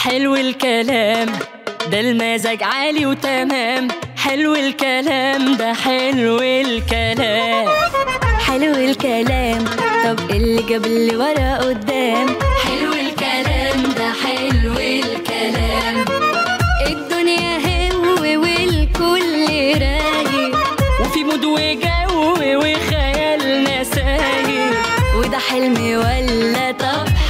حلو الكلام ده المزاج عالي وتمام حلو الكلام ده حلو الكلام حلو الكلام طب اللي جاب اللي ورا قدام حلو الكلام ده حلو الكلام الدنيا هو والكل رايق وفي مود وجو وخيالنا سايق وده حلم ولا طب